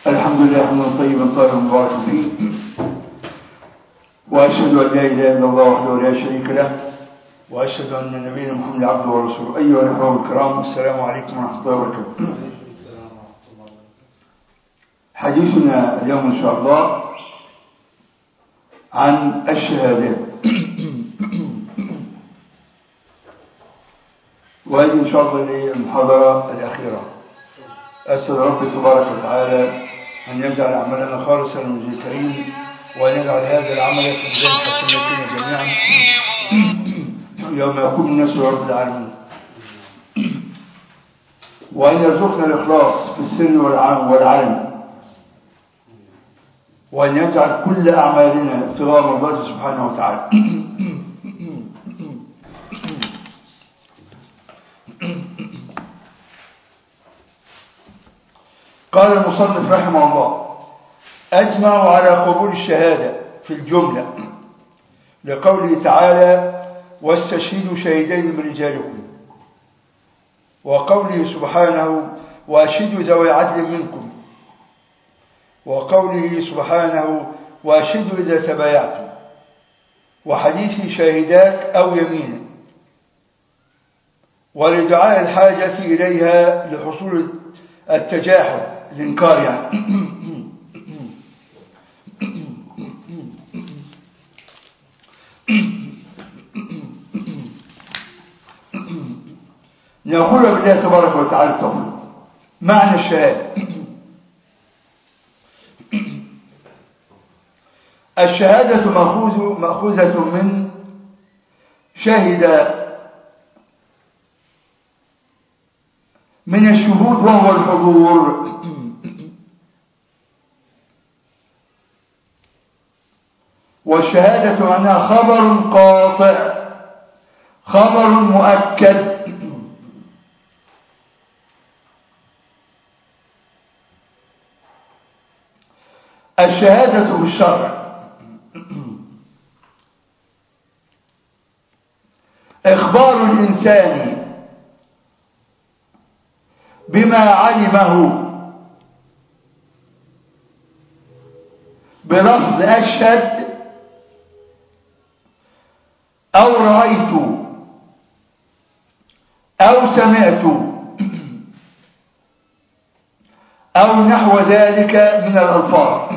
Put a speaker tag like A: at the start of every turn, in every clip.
A: الحمد لله حمدا طيبا طاهرا مباركا فيه واشهد ان لا اله الا الله وحده لا شريك له واشهد ان نبينا محمد عبده ورسوله ايها الاخوه الكرام السلام عليكم ورحمه الله وبركاته حديثنا اليوم ان شاء الله عن الشهادات وهذه ان شاء الله هي المحاضره الاخيره اسال ربي تبارك وتعالى ان يجعل عملنا خالصا لوجه الكريم وان يجعل هذا العمل في ميزان حسناتنا جميعا يوم يقوم الناس رب العالمين وان يرزقنا الاخلاص في السر والعلن وأن يجعل كل أعمالنا ابتغاء مرضاته سبحانه وتعالى قال المصنف رحمه الله أجمعوا على قبول الشهادة في الجملة لقوله تعالى واستشهدوا شهيدين من رجالكم وقوله سبحانه واشهدوا ذوي عدل منكم وقوله سبحانه واشهدوا إذا تبايعتم وحديث شاهداك أو يمينا ولدعاء الحاجة إليها لحصول التجاحل الإنكار يعني نقول بالله تبارك وتعالى التوفيق معنى الشهاده الشهادة مأخوذ مأخوذة من شهد من الشهود وهو الحضور والشهادة معناها خبر قاطع خبر مؤكد الشهادة بالشرع إخبار الإنسان بما علمه بلفظ أشهد أو رأيت أو سمعت أو نحو ذلك من الألفاظ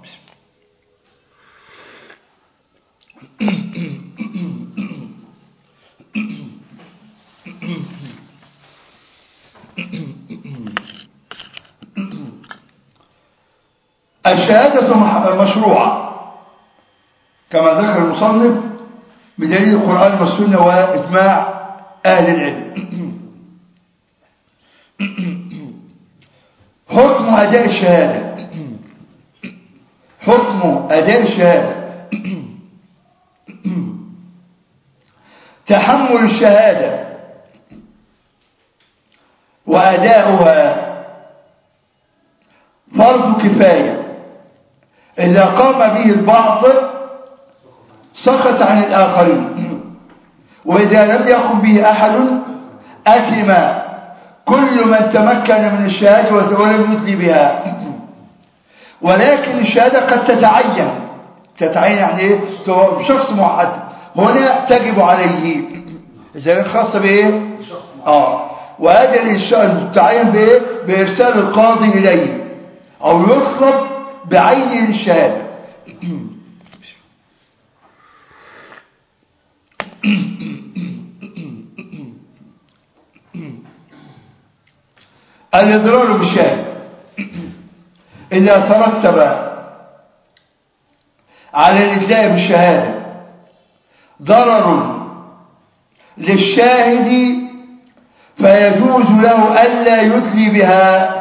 A: الشهادة مشروعة كما ذكر المصنف بدليل القرآن والسنة وإجماع أهل العلم حكم أداء الشهادة حكم أداء الشهادة تحمل الشهادة وأداؤها فرض كفاية إذا قام به البعض سقط عن الآخرين وإذا لم يقم به أحد أثم كل من تمكن من الشهادة ولم يدلي بها ولكن الشهادة قد تتعين تتعين يعني ايه شخص محدد هنا تجب عليه إذا كان خاصة بإيه آه وهذا التعين بإيه بإرسال القاضي إليه أو يطلب بعينه للشهادة الإضرار بالشاهد إذا ترتب على الإدلاء بالشهادة ضرر للشاهد فيجوز له ألا يدلي بها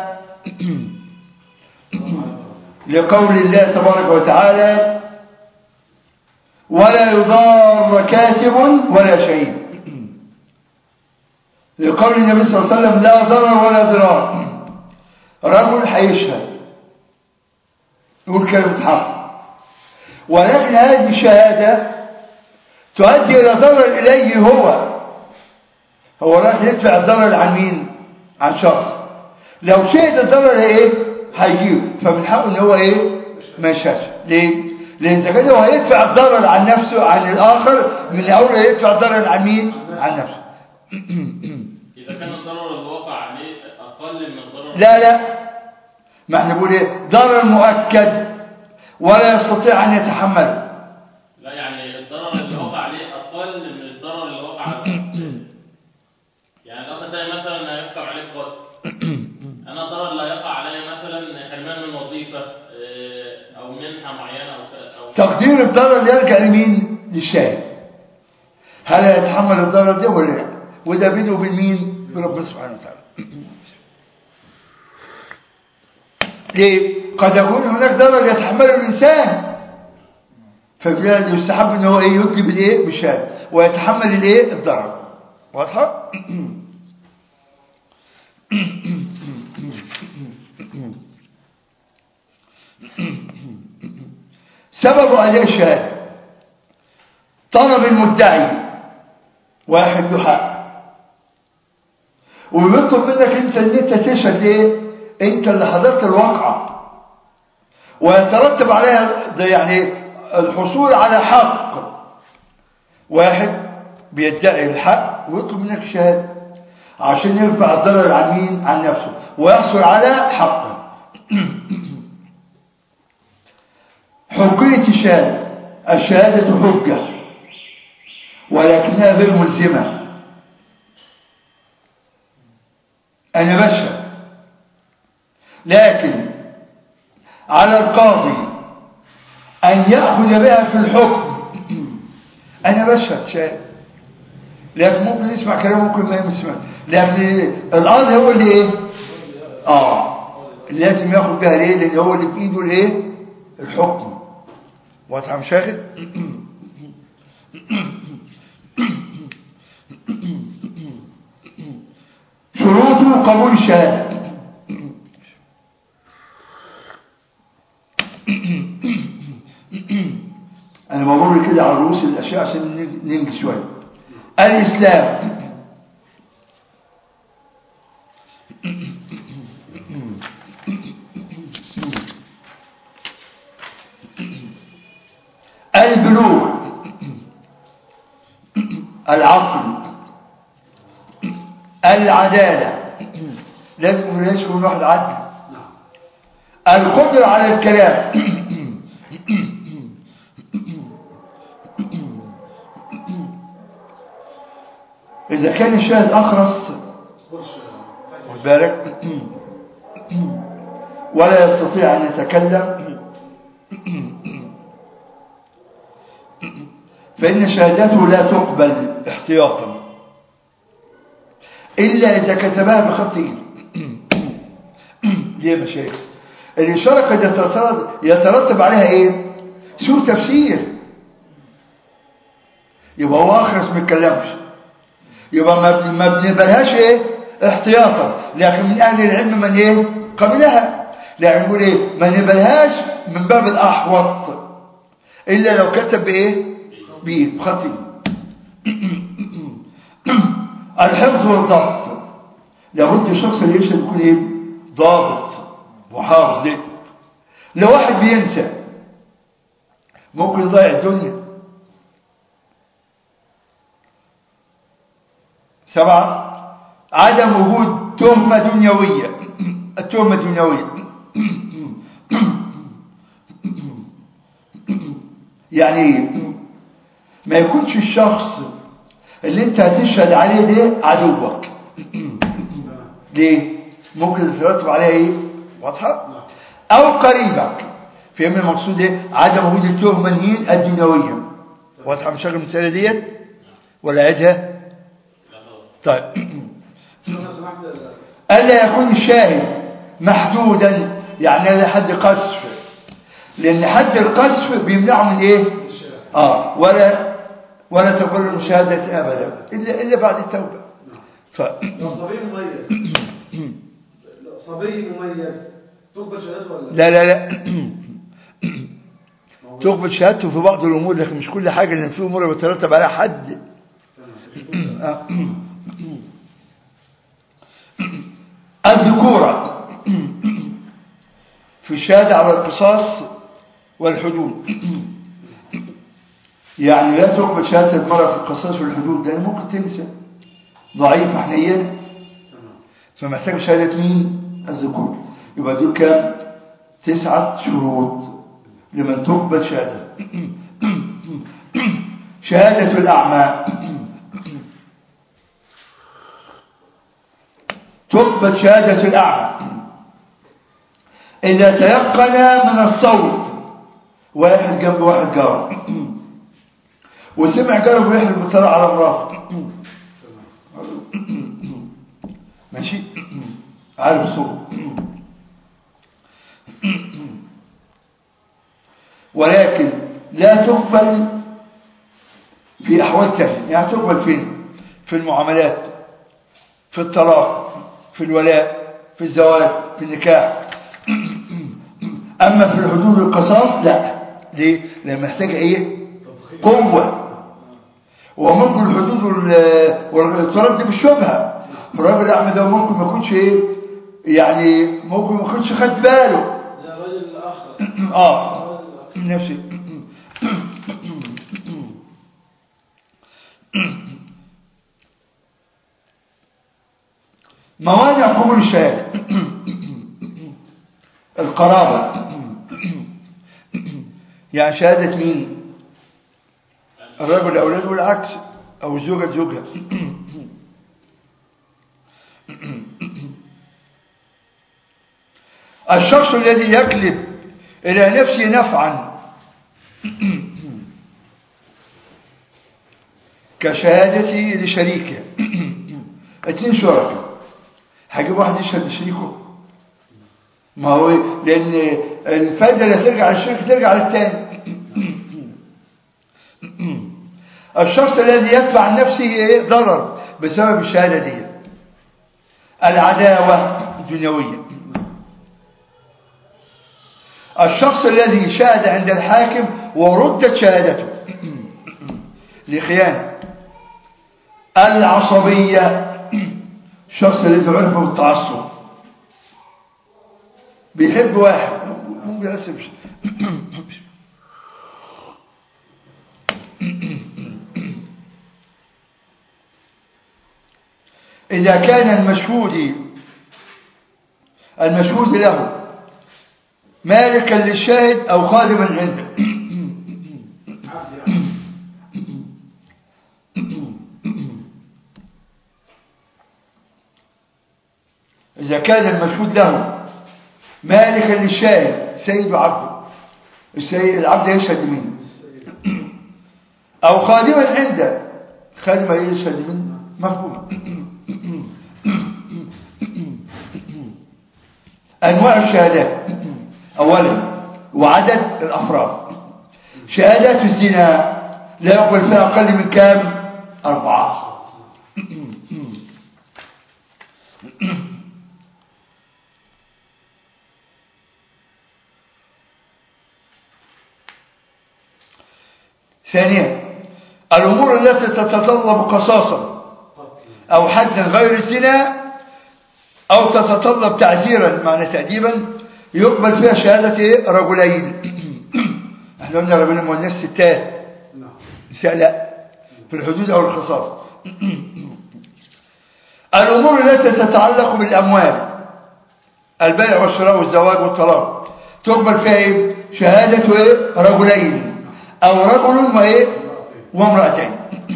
A: لقول الله تبارك وتعالى ولا يضار كاتب ولا شهيد لقول النبي صلى الله عليه وسلم لا ضرر ولا ضرار رجل هيشهد يقول كلمة حق ولكن هذه الشهادة تؤدي إلى ضرر إليه هو هو راح يدفع الضرر عن مين؟ عن شخص لو شهد الضرر ايه؟ هيجيله فمن حقه ان هو ايه ما يشهدش ليه لان اذا كان هو هيدفع الضرر عن نفسه عن الاخر من اول يدفع الضرر عن مين عن نفسه
B: إذا كان الضرر اللي وقع عليه أقل من الضرر
A: لا لا ما احنا بنقول ايه ضرر مؤكد ولا يستطيع ان يتحمله
B: لا يعني الضرر اللي وقع عليه أقل من الضرر اللي وقع على الآخر. يعني الأخ التاني مثلا هيحكم عليه بقتل أنا الضرر اللي هيقع عليا مثلا حرمان من وظيفة آه، أو منحة معينة أو ك- أو
A: تقدير الضرر يرجع لمين للشاهد هل يتحمل الضرر ده ولا لا وده بينه وبين مين بربنا سبحانه وتعالى ليه قد يكون هناك ضرر يتحمله الانسان فبالتالي يستحب ان هو ايه يدلي بالايه بالشهاده ويتحمل الايه الضرر واضحه سبب أداء الشهادة طلب المدعي واحد له حق ويطلب منك انت ان انت تشهد ايه انت اللي حضرت الواقعة ويترتب عليها ده يعني الحصول على حق واحد بيدعي الحق ويطلب منك الشهادة عشان يرفع الضرر عن مين عن نفسه ويحصل على حقه حجية الشهادة الشهادة حجة ولكنها غير ملزمة أنا بشهد لكن على القاضي أن يأخذ بها في الحكم أنا بشهد شهادة لكن ممكن يسمع كلام ممكن ما يسمع لكن القاضي هو اللي ايه اه لازم ياخد بها ليه لان هو اللي بايده الايه الحكم واضحه مش واخد شروط قبول الشهاده انا بمر كده على رؤوس الاشياء عشان ننجز شويه الاسلام البلوغ العقل العدالة لازم يكون واحد عدل القدرة على الكلام إذا كان الشاهد أخرس خد بالك ولا يستطيع أن يتكلم فإن شهادته لا تقبل احتياطا إلا إذا كتبها بخط إيد ليه يا مشايخ الإشارة قد يترتب, يترتب عليها إيه سوء تفسير يبقى هو أخرس ما يتكلمش يبقى ما ما بنقبلهاش إيه احتياطا لكن من أهل العلم من إيه قبلها لكن نقول إيه ما نقبلهاش من باب الأحوط إلا لو كتب بإيه بإيه بخط الحفظ والضبط لابد الشخص اللي يشهد يكون ايه ضابط وحافظ ليه لو واحد بينسى ممكن يضيع الدنيا سبعة عدم وجود تهمة دنيوية التهمة دنيوية يعني ما يكونش الشخص اللي انت هتشهد عليه ده عدوك ليه ممكن يترتب عليها ايه واضحه او قريبك فهم المقصود ايه عدم وجود التهمه الهين الدنيويه واضحه مش المساله ديت ولا عيدها طيب الا يكون الشاهد محدودا يعني لا حد قذف لان حد القذف بيمنعه من ايه اه ولا ولا تقبل المشاهدة أبدا إلا, إلا بعد التوبة ف...
C: لو صبي مميز صبي مميز تقبل شهادته ولا
A: لا لا لا تقبل شهادته في بعض الأمور لكن مش كل حاجة لأن في أمور بترتب عليها حد الذكورة في الشهادة على القصاص والحدود يعني لا تقبل شهادة المرأة في القصاص والحدود لأن ممكن تنسى ضعيفة حنينة
C: تمام
A: فمحتاج شهادة مين الذكور يبقى دول كام تسعة شروط لمن تقبل شهادة شهادة الأعمى تقبل شهادة الأعمى إذا تيقن من الصوت واحد جنب واحد جار وسمع جاره بيحلف بالطلاق على مراته ماشي عارف صوت ولكن لا تقبل في أحوال تانية يعني تقبل فين في المعاملات في الطلاق في الولاء في الزواج في النكاح أما في الحدود القصاص لا ليه؟ لأن محتاج إيه قوة وممكن الحدود وال- والاضطراب دي بالشبهة الراجل الأعمى ده ممكن ما يكونش إيه يعني ممكن ما يكونش خد باله
C: ده راجل اخر
A: اه
C: راجل آخر.
A: نفسي موانع قبول الشهادة القرابة يعني شهادة مين الرجل أولاده والعكس أو الزوجة زوجها الشخص الذي يكذب إلى نفسه نفعا كشهادته لشريكه اتنين شركاء هجيب واحد يشهد لشريكه ما هو لأن الفايدة اللي ترجع للشركة ترجع للتاني الشخص الذي يدفع عن نفسه إيه؟ ضرر بسبب الشهادة دي العداوة الدنيوية الشخص الذي شهد عند الحاكم وردت شهادته لخيانة العصبية الشخص الذي عرف بالتعصب بيحب واحد مو بيأسف إذا كان المشهود المشهود له مالكا للشاهد أو خادما عنده
C: عبد يعني
A: إذا كان المشهود له مالكا للشاهد سيد عبده السيد العبد يشهد مين أو خادما عنده خادم يشهد من مفهوم أنواع الشهادات أولا وعدد الأفراد شهادات الزنا لا يقبل فيها أقل من كام أربعة ثانيا الأمور التي تتطلب قصاصا أو حدا غير الزنا أو تتطلب تعزيرا معنى تأديبا يقبل فيها شهادة إيه؟ رجلين احنا قلنا رجلين مؤنث ستات
C: نعم
A: نساء لا في الحدود أو القصاص الأمور التي تتعلق بالأموال البيع والشراء والزواج والطلاق تقبل فيها إيه؟ شهادة إيه؟ رجلين أو رجل وإيه وامرأتين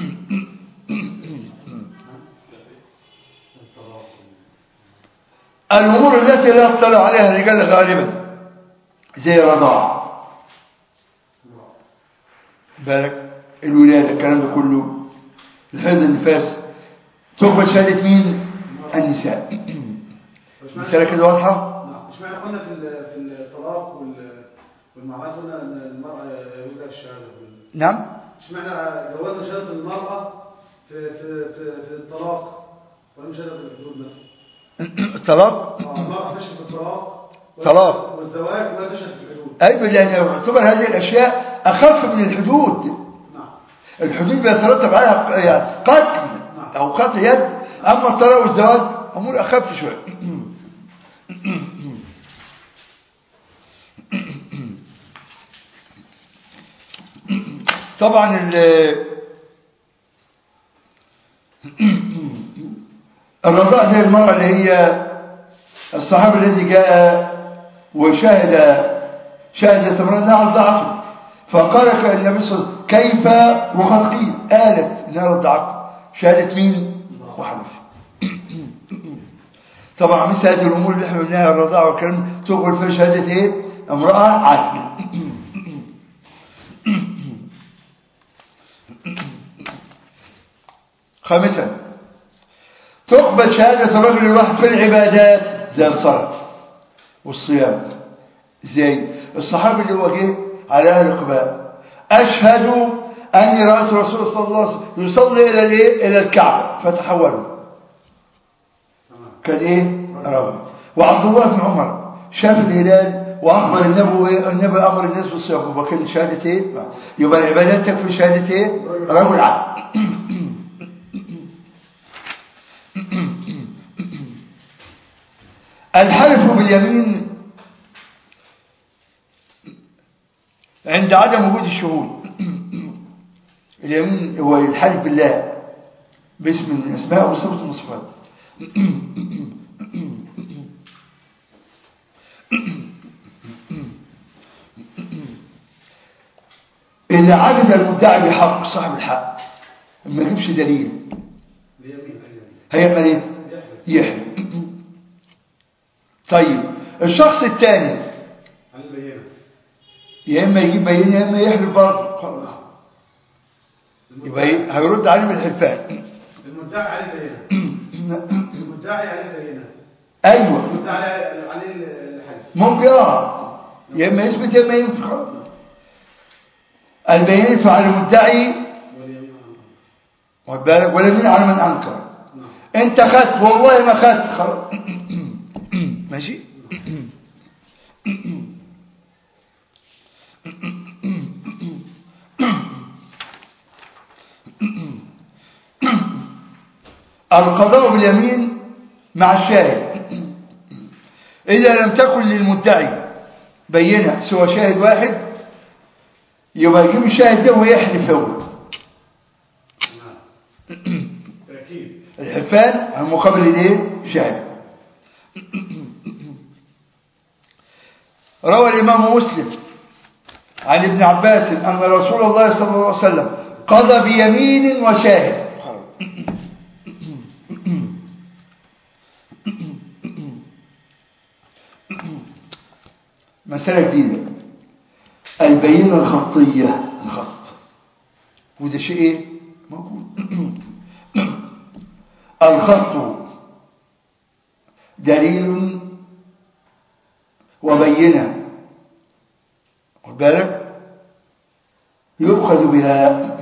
A: الأمور التي لا يطلع عليها الرجال غالبا زي الرضاعة بالك الولادة الكلام ده كله الحيض النفاس تقبل شهادة مين النساء المسألة كده واضحة
C: نعم مش معنى قلنا في ال- في الطلاق وال- والمعاملات قلنا ان المرأة يوجد الشهادة
A: نعم
C: مش معنى جوازنا شهادة المرأة في في في في الطلاق ولا شهادة الحدود مثلا
A: الطلاق
C: آه، المرأة تشهد في الطلاق وال-
A: طلاق.
C: والزواج ولا تشهد في الحدود
A: أي لأن يعتبر هذه الأشياء أخف من الحدود
C: نعم
A: الحدود بيترتب عليها يعني قتل أو قطع يد أما الطلاق والزواج أمور أخف شوية طبعا ال- الرضاع زي المرأة اللي هي الصحابي الذي جاء وشهد شهدت امرأة انها رضعته فقال النبي صلى الله عليه وسلم كيف وقد قيل قالت انها رضعته شهادة مين؟ وحدث طبعا مثل هذه الامور اللي احنا قلناها الرضاعة والكلام تقبل فيها شهادة ايه؟ امرأة عدل خامسا تقبل شهادة الرجل الواحد في العبادات زي الصلاة والصيام زي الصحابي اللي هو جه على اهل القباء اشهد اني رايت الرسول صلى الله عليه وسلم يصلي الى الايه الى الكعبه فتحولوا
C: تمام
A: كان ايه رجل وعبد الله بن عمر شاف الهلال واخبر النبي النبي امر الناس بالصيام وكان شهاده ايه يبقى العبادات تكفي شهاده ايه رجل عدل الحلف باليمين عند عدم وجود الشهود اليمين هو الحلف بالله باسم من الاسماء وصفه من الصفات إذا عبد المدعي بحق صاحب الحق ما يجيبش دليل
C: اليمين اليمين
A: هيعمل ايه
C: يحلف
A: يحلف طيب الشخص الثاني
C: على البينة
A: يا اما يجيب بينه يا اما يحلف برضه خلاص يبقى إيه؟ هيرد عليه بالحلفان
C: المدعي عليه بينة المدعي عليه بينة
A: ايوه
C: المدعي عليه عليه الحلف
A: ممكن اه يا اما يثبت يا اما ينفي خلاص البينة على المدعي
C: واليمين على الله
A: واخد بالك ولا من على من انكر
C: نعم
A: انت خدت والله ما خدت خلاص ماشي القضاء باليمين مع الشاهد إذا لم تكن للمدعي بينة سوى شاهد واحد يبقى يجيب الشاهد ده ويحلف هو
C: نعم تأكيد
A: الحلفان عن مقابل الايه شاهد روى الامام مسلم عن ابن عباس ان رسول الله صلى الله عليه وسلم قضى بيمين وشاهد مسألة جديدة البينة الخطية الخط وده شيء ايه موجود الخط دليل وبينة خد بالك يؤخذ بها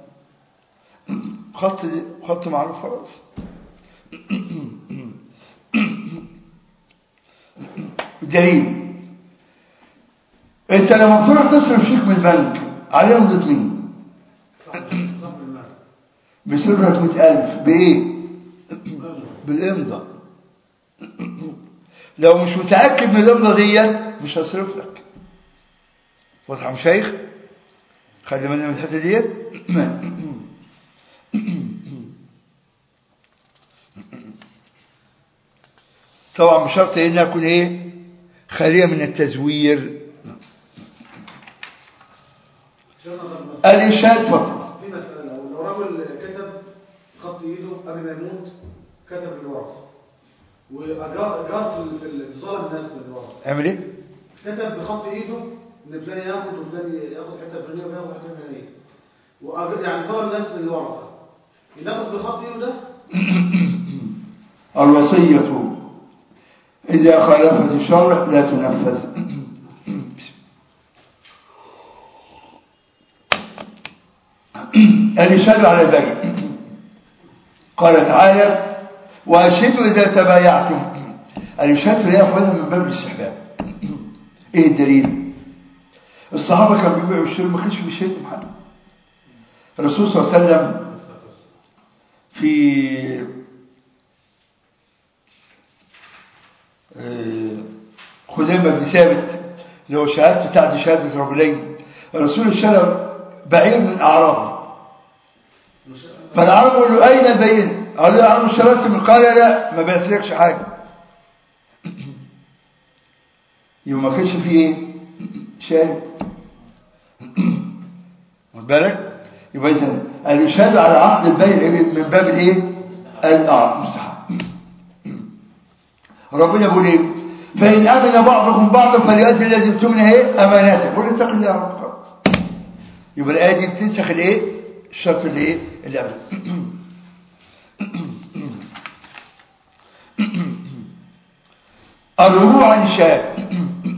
A: خط خط معروف خلاص دليل انت لما بتروح تصرف شيك من البنك عليهم ضد مين
C: صاحب صاحب المال
A: بيصرف لك 100000 بايه بالامضاء لو مش متاكد من الامضاء ديت مش هصرف لك واضح يا مشايخ خلي بالنا من الحته ديت طبعا بشرط انها تكون ايه خاليه من التزوير
C: شيخنا طب مثلا
A: الاشهاد اتفضل
C: في مسألة لو لو رجل كتب خط ايده قبل ما يموت كتب الورث وأجار أجار في ال- في ال- ظلم الناس بالورث
A: اعمل ايه
C: كتب بخط ايده ان فلان ياخد وفلان ياخد حته فلانيه وياخد حته فلانيه وأج- يعني ظلم الناس بالورثه ناخد بخط ايده ده
A: الوصية إذا خالفت الشرع لا تنفذ الإشهاد على البيع قال تعالى وأشهدوا إذا تبايعتم الإشهاد في الآية أخذها من باب الاستحباب إيه الدليل الصحابة كانوا بيبيعوا الشيء ما كانش بيشهدوا حد الرسول صلى الله عليه وسلم في خزيمة بن ثابت اللي هو شهادته بتاعت شهادة رجلين الرسول اشترى بعير من أعرابه فالعرب يقول له أين البين قال له أنا اشتريت من قال لا ما بعتلكش حاجة يبقى ما كانش فيه ايه شاهد واخد بالك يبقى اذا الاشهاد على عقد البيع من باب الايه الاه مستحب ربنا بيقول ايه فان امن بعضكم بعضا فليؤدي الذي اؤتمن ايه اماناته قل اتق الله يا رب خلاص يبقى الايه دي بتنسخ الايه الشرط اللي ايه اللي قبله الرجوع عن الشهاده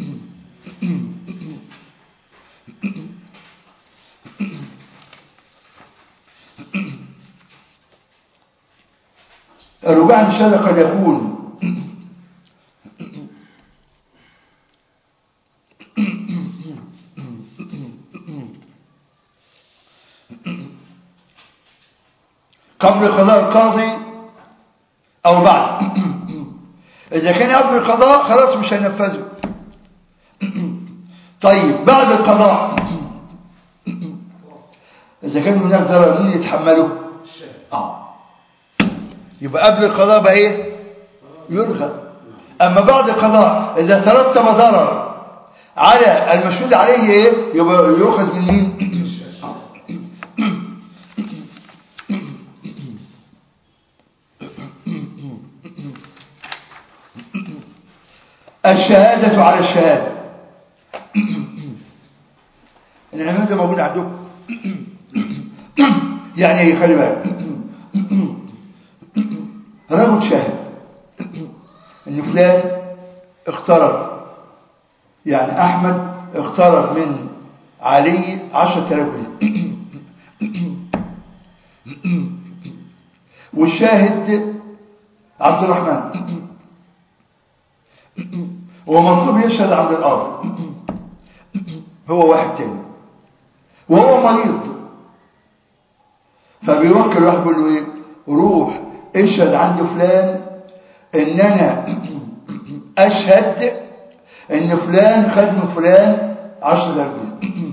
A: الرجوع عن الشهاده قد يكون قبل قضاء القاضي او بعد اذا كان قبل القضاء خلاص مش هينفذه طيب بعد القضاء اذا كان هناك ضرر مين يتحمله اه يبقى قبل القضاء بقى ايه يلغى اما بعد القضاء اذا ترتب ضرر على المشهود عليه ايه يبقى يؤخذ من مين الشهادة على الشهادة العنوان ده موجود عندكم يعني ايه خلي بالك رجل شاهد ان فلان اقترض يعني احمد اقترض من علي عشرة آلاف جنيه والشاهد عبد الرحمن هو مطلوب يشهد عند القاضي هو واحد تاني وهو مريض فبيوكل واحد بيقول له ايه روح اشهد عند فلان ان انا اشهد ان فلان خد من فلان عشر آلاف جنيه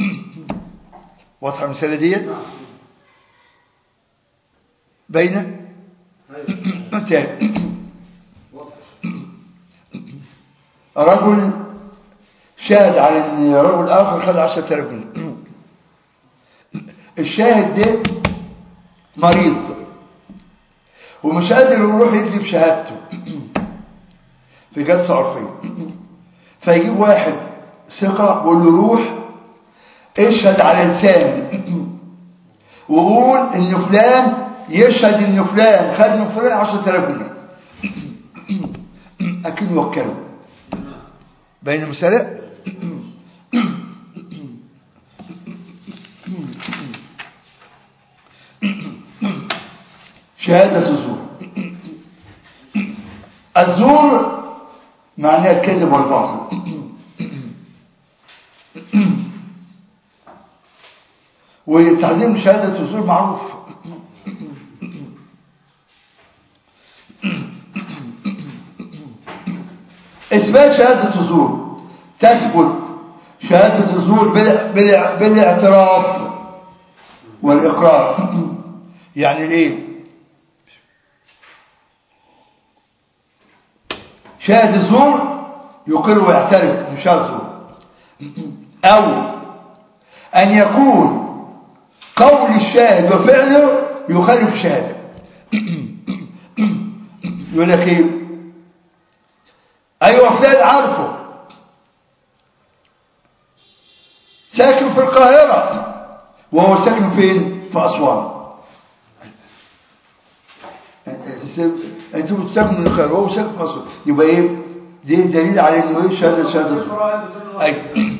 A: واضحه المساله ديت باينه تاني رجل شاهد على ان رجل اخر خد 10000 جنيه الشاهد ده مريض ومش قادر يروح يكذب شهادته في جلسه عرفيه فيجيب واحد ثقه ويقول له روح اشهد على لساني وقول ان فلان يشهد ان فلان خد من فلان 10000 جنيه اكيد وكله بين المسألة شهادة الزور الزور معناه الكذب والباطل وتعظيم شهادة الزور معروف إثبات شهادة الزور تثبت شهادة الزور بال- بال- بالاعتراف والإقرار يعني الإيه شاهد الزور يقر ويعترف من شهادة الزور أو أن يكون قول الشاهد وفعله يخالف الشهادة يقول لك ايه ايوه فلان عارفه ساكن في القاهرة وهو ساكن فين في أسوان انتوا بتساكنوا في القاهرة وهو ساكن في أسوان يبقى ايه دي دليل على انه ايه شهادة شهادة ايوه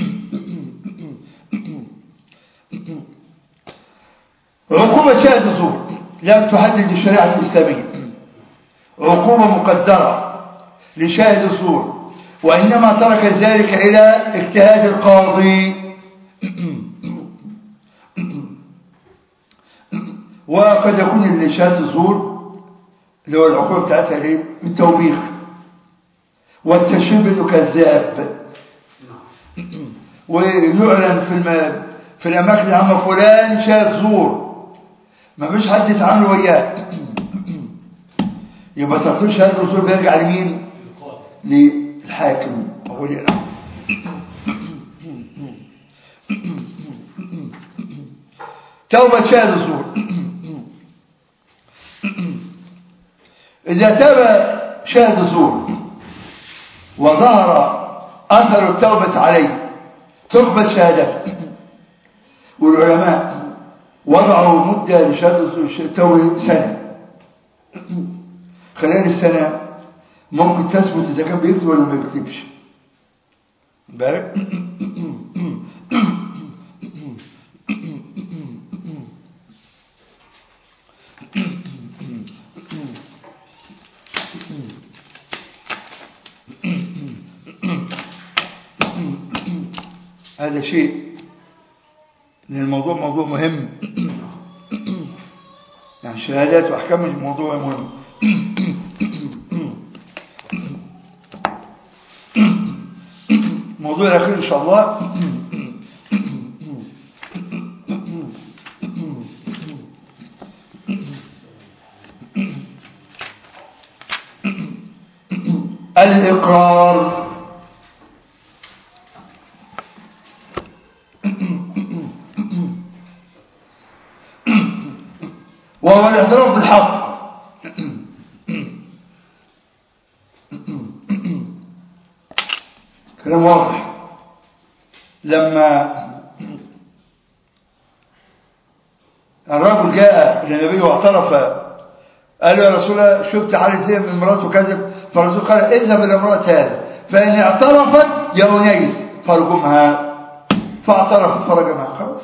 A: عقوبة شاهد الزور لم تحدد الشريعة الإسلامية عقوبة مقدرة لشاهد الزور وإنما ترك ذلك إلى اجتهاد القاضي وقد يكون لشهادة الزور اللي هو العقوبة بتاعتها ايه التوبيخ والتشهير انه كذاب ويعلن في الم... في الأماكن العامة فلان شاذ زور ما فيش حد يتعامل وياه يبقى تقرير شهادة الزور بيرجع لمين؟ للحاكم أو ولي الأمر توبة شهادة الزور إذا تاب شاهد الزور وظهر أثر التوبة عليه تقبل شهادته والعلماء وضعوا مدة لشهادة التوبة سنة خلال السنة ممكن تثبت إذا كان بيكتب ولا ما بيكتبش بالك هذا شيء لأن الموضوع موضوع مهم يعني شهادات وأحكام الموضوع مهم الموضوع الأخير إن شاء الله الإقرار وهو الاعتراف بالحق كلام واضح لما الرجل جاء للنبي واعترف قال له يا رسول الله شفت حالي زي من مراته كذب فالرسول قال اذهب الى امراه هذا فان اعترفت يا انيس فارجمها فاعترفت فرجمها خلاص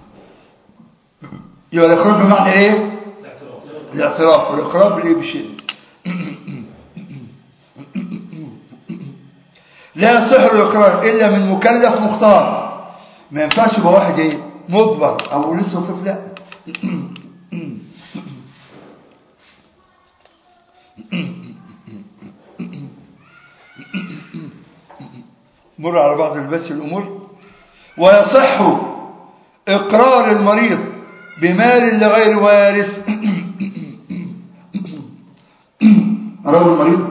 A: يبقى الاقرار بمعنى ايه الاعتراف والاقرار بالايه بالشيء لا يصح الاقرار الا من مكلف مختار ما ينفعش يبقى واحد ايه مجبر او لسه طفل لا مر على بعض البس الامور ويصح اقرار المريض بمال لغير وارث رجل مريض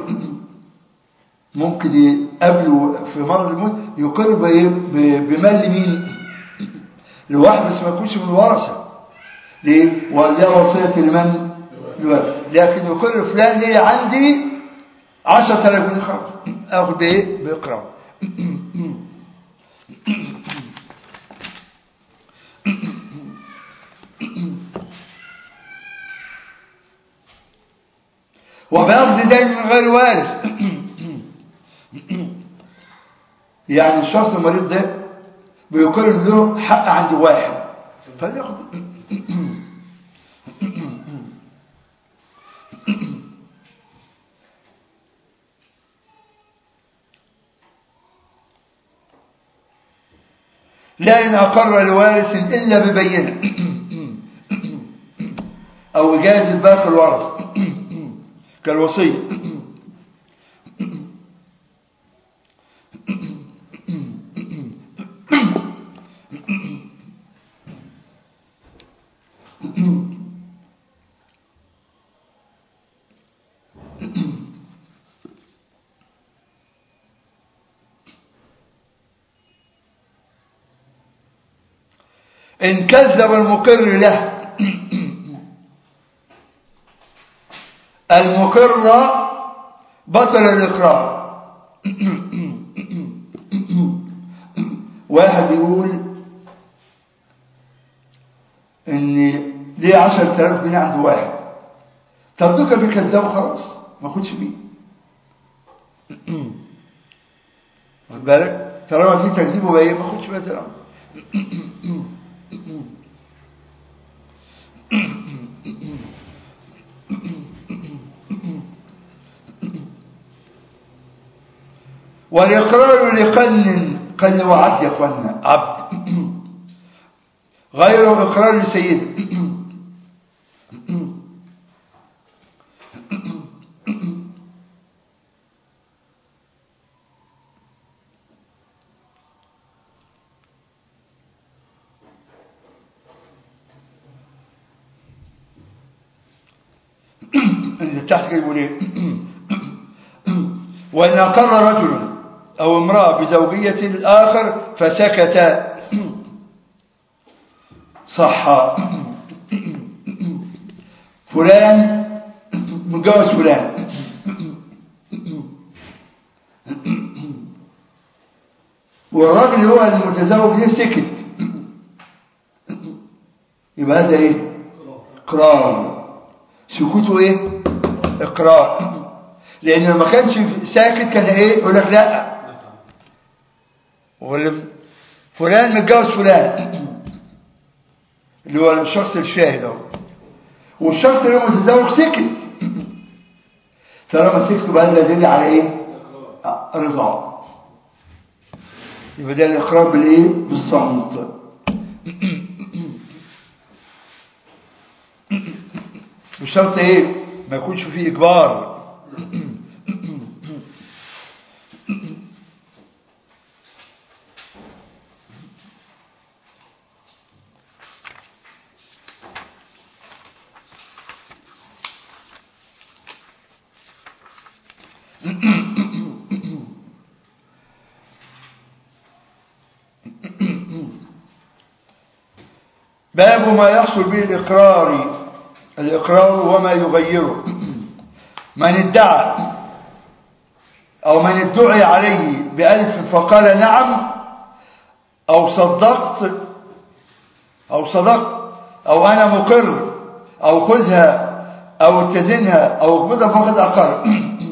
A: ممكن قبله في مرض الموت يقر بمال لمين لواحد بس ما يكونش من الورثه ليه ولا وصيه لمن لواحد. لكن يقر فلان ليه عندي 10000 جنيه خلاص اخد بايه باقرار وبأخذ دين من غير وارث يعني الشخص المريض ده بيقر له حق عند واحد فلياخد لا إن أقر لوارث إلا ببينة أو إجازة باقي الورث كالوصية إن كذب المقر له المقر بطل الإقرار واحد يقول ان ليه عشر تلاف جنيه عند واحد طب دوكا بيكذبوا خلاص ما خدش بيه واخد بالك طالما في تكذيب وبايه ما خدش بيه الامر والإقرار لقن قن وعبد يا اخوانا عبد غير إقرار لسيد تحت كده يقول ايه وان اقر رجل او امراه بزوجيه الاخر فسكت صح فلان متجوز فلان والراجل اللي هو المتزوج ده سكت يبقى هذا ايه اقرار سكوته ايه اقرار لان لو ما كانش ساكت كان ايه يقول لك لا واللي فلان متجوز فلان اللي هو الشخص الشاهد اهو والشخص اللي هو متزوج سكت طالما سكت بقى ده يدل على ايه آه، رضا يبقى ده الاقرار بالايه بالصمت بشرط ايه ما يكونش فيه اجبار باب ما يحصل به الإقرار الإقرار وما يغيره من ادعى أو من ادعي عليه بألف فقال نعم أو صدقت أو صدقت أو أنا مقر أو خذها أو اتزنها أو اقبضها فقد أقر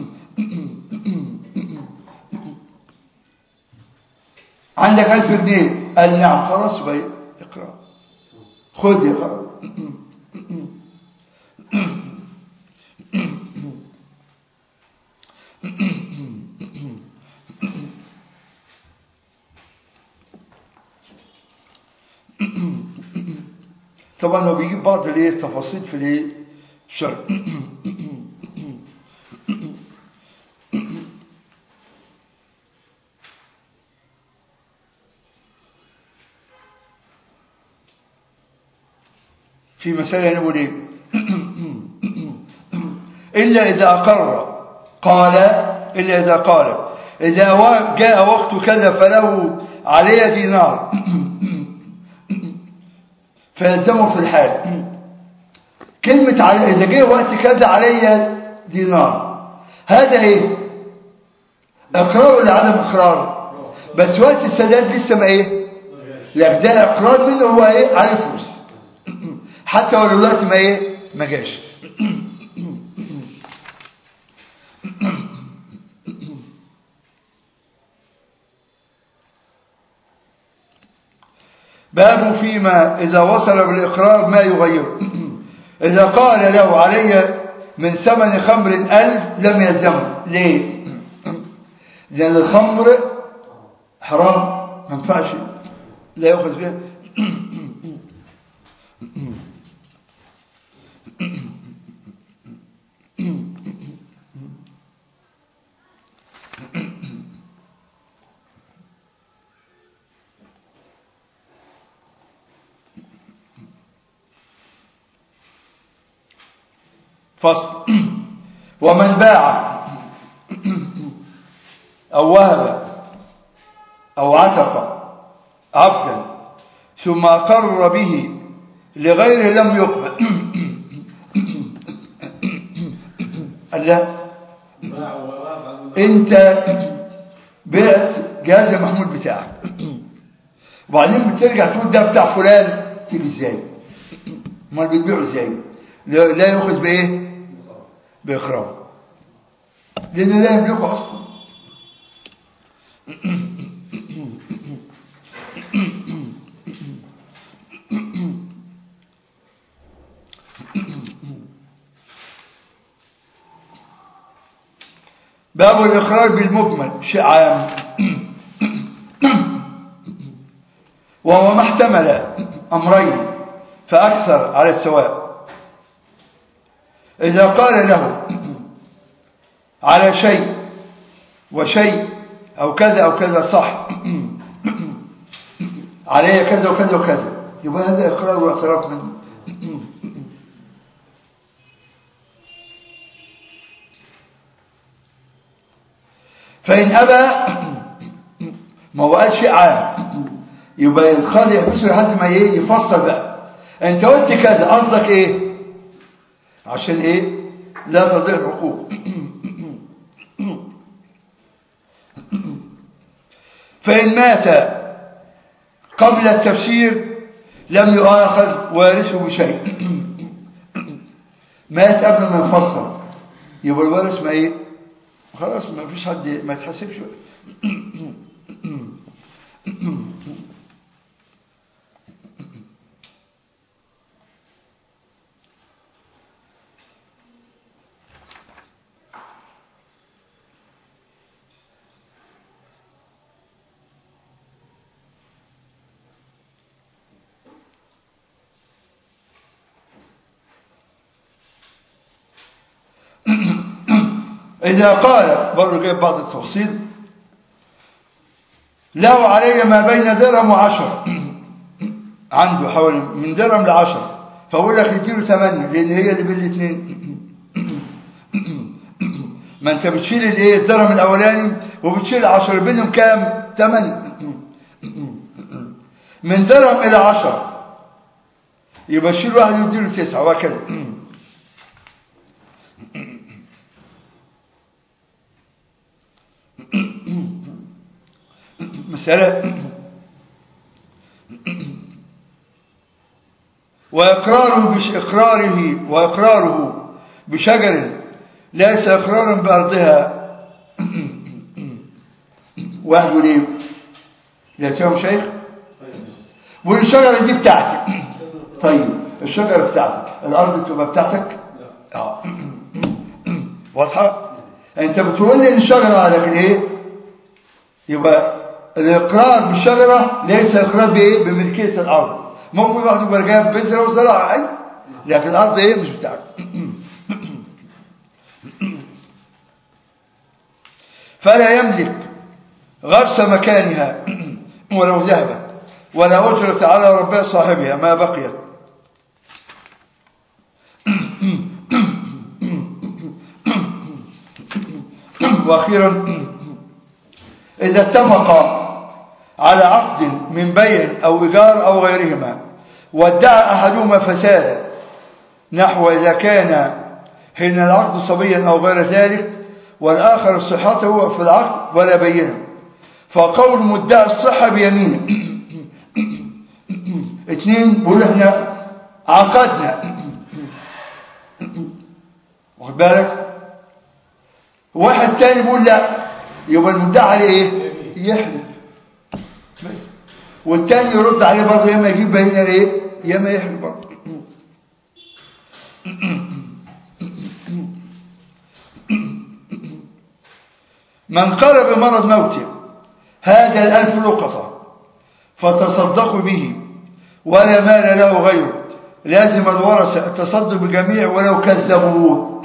A: عندك ألف جنيه قال نعم خلاص بقى اقرأ خذ اقرأ طبعا هو بيجيب بعض الايه التفاصيل في الايه الشرع في مسألة نقول ايه إلا إذا أقر قال إلا إذا قال إذا وا- جاء وقت كذا فله علي دينار فيلزمه في الحال كلمة علي إذا جاء وقت كذا علي دينار هذا إيه إقرار ولا عدم إقرار بس وقت السداد لسه ما إيه لا ده إقرار منه هو إيه على فلوس حتى ولو الوقت ما إيه ما جاش باب فيما إذا وصل بالإقرار ما يغير إذا قال له علي من ثمن خمر ألف لم يلزمه ليه لأن الخمر حرام ما ينفعش لا يأخذ بها فصل ومن باع أو وهب أو عتق عبدا ثم أقر به لغيره لم يقبل قال لا انت بعت جهاز المحمول بتاعك وبعدين بترجع تقول ده بتاع فلان تيجي ازاي امال بتبيعه ازاي لا لا يؤخذ بايه باقرار لان لا يملكه اصلا باب الإقرار بالمجمل شيء عام وهو ما احتمل أمرين فأكثر على السواء إذا قال له على شيء وشيء أو كذا أو كذا صح علي كذا وكذا وكذا يبقى هذا إقرار واعتراف منه فإن أبى ما هو قال شيء عام يبقى القاضي يحبسه لحد ما ايه يفصل بقى انت قلت كذا قصدك ايه عشان ايه لا تضيع الحقوق فإن مات قبل التفسير لم يؤاخذ وارثه بشيء مات قبل ما يفسر يبقى الوارث ما ايه خلاص ما فيش حد ما يتحسبش إذا قال برضو جايب بعض التفصيل له علي ما بين درهم وعشر عنده حوالي من درهم لعشر فأقول لك نديله ثمانية لأن هي اللي بين الاثنين ما أنت بتشيل الايه الدرهم الأولاني وبتشيل عشر بينهم كام؟ ثمانية من درهم إلى عشر يبقى شيل واحد يديله تسعة وهكذا مسألة وإقراره بش إقراره وإقراره بشجر ليس إقرارا بأرضها واحد يقول إيه لا تفهم شيخ والشجرة دي بتاعتك طيب الشجرة بتاعتك الأرض تبقى بتاعتك اه واضحة انت بتقول لي الشجرة لكن ايه يبقى الإقرار بالشجرة ليس إقرار بإيه بملكية الأرض ممكن واحد يبقى جايب بذرة وزرع أي لكن الأرض إيه مش بتاعته فلا يملك غرس مكانها ولو ذهبت ولا أجرة على ربها صاحبها ما بقيت وأخيرا إذا اتفق على عقد من بيع أو إيجار أو غيرهما وادعى أحدهما فسادا نحو إذا كان حين العقد صبيا أو غير ذلك والآخر صحته في العقد ولا بينه فقول مدعي الصحة بيمين اثنين بيقول احنا عقدنا واخد بالك واحد تاني بيقول لا يبقى المدعي عليه ايه يحلف بس والتاني يرد عليه برضه يا اما يجيب بينه ايه يا اما يحلف برضه من قال بمرض موته هذا الألف لقطة فتصدقوا به ولا مال له غيره لازم الورثة التصدق بجميع ولو كذبوه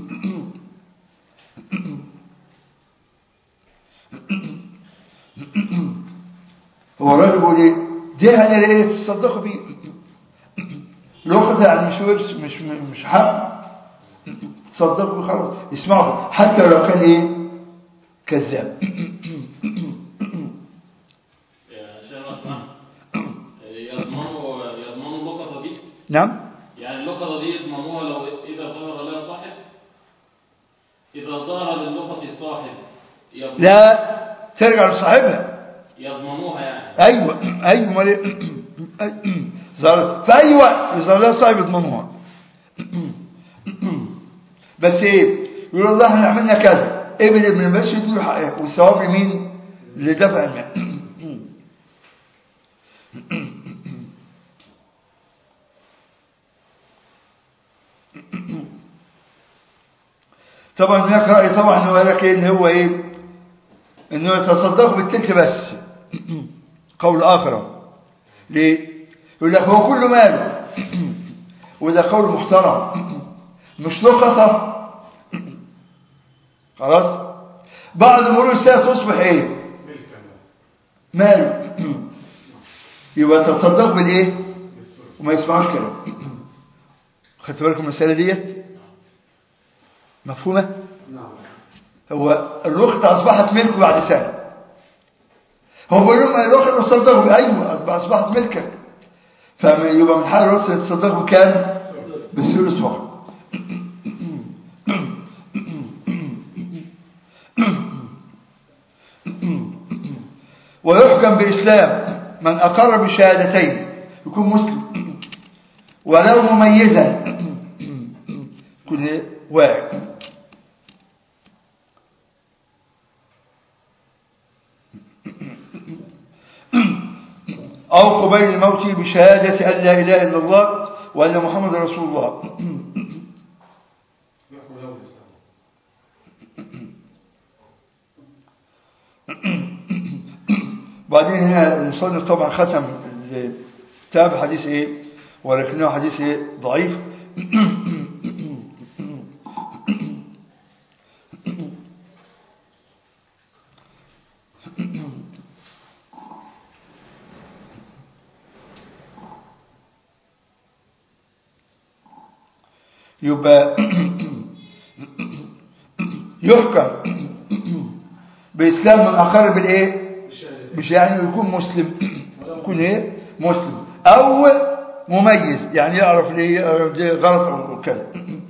A: هو الراجل بيقول ايه دي انا ايه تصدقوا بيه لقطة يعني مش ورث مش مش حق تصدقوا بيه خلاص اسمعوا حتى لو كان ايه كذاب
B: يا شيخ اسمع يضمنوا يضمنوا اللقطة دي
A: نعم
B: يعني اللقطة دي يضمنوها لو إذا ظهر لها صاحب إذا ظهر للقطة صاحب يضمن-
A: لا ترجع لصاحبها
B: يضمنوها يعني
A: ايوه ايوه امال إيه؟ ظهرت في اي وقت يظهر لها صاحب يضمنوها بس ايه يقول الله احنا عملنا كذا ابن ابن بس يديله حقه والثواب لمين اللي دفع المال طبعا هناك رأي طبعا هو قال لك ايه ان هو ايه انه يتصدق بالتلك بس قول اخر ليه يقول لك هو كله ماله وده قول محترم مش لقطة خلاص بعد مرور الساعة تصبح ايه ماله يبقى تصدق بالايه وما يسمعوش كلام خدت بالكم من المسألة ديت مفهومة
C: نعم
A: هو الأخت أصبحت ملكه بعد سنة هو بيقول لهم الأخت تصدقوا أيوة أصبحت ملكك فيبقى من حق الأخت يتصدقوا بكام؟ بالثلث فقط ويحكم بإسلام من أقر بشهادتين يكون مسلم ولو مميزا يكون واعي أو قبيل موته بشهادة أن لا إله إلا الله وأن محمد رسول الله
C: يحكم له الإسلام
A: بعدين هنا المصنف طبعا ختم الكتاب حديث ايه ولكنه حديث ايه ضعيف يبقى يحكم بإسلام من أقر بالإيه
C: بالشهادتين
A: مش يعني يكون مسلم يكون ايه مسلم او مميز يعني يعرف ليه يعرف دي غلط او كذا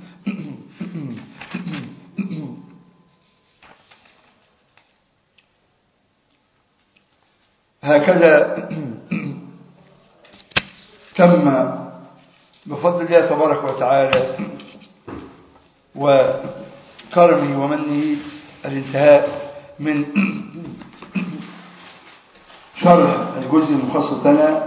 A: هكذا تم بفضل الله تبارك وتعالى وكرمه ومنه الانتهاء من شرح الجزء المخصص لنا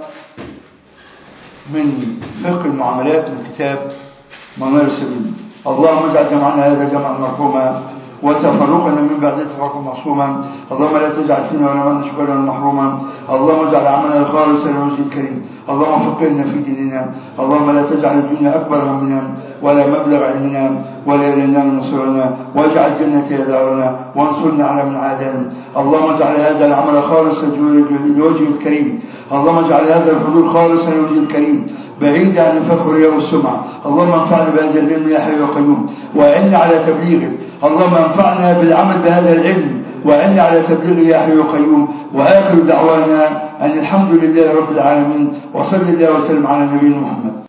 A: من فقه المعاملات من كتاب منار السبيل اللهم اجعل جمعنا هذا جمعا مرحوما وتفرقنا من بعد تفرقا معصوما اللهم لا تجعل فينا ولا منا شكرا محروما اللهم اجعل عملنا خالصا لوجهك الكريم اللهم فقهنا في ديننا اللهم لا تجعل الدنيا اكبر همنا ولا مبلغ علمنا ولا الى النار مصيرنا واجعل الجنه هي دارنا وانصرنا على من عادانا اللهم اجعل هذا العمل خالصا لوجهك الكريم اللهم اجعل هذا الحضور خالصا لوجهك الكريم بعيد عن الفخر والسمعة اللهم انفعنا بهذا العلم يا حي وقيوم واعنا على تبليغه اللهم انفعنا بالعمل بهذا العلم واعنا على تبليغه يا حي وقيوم واخر دعوانا ان الحمد لله رب العالمين وصل الله وسلم على نبينا محمد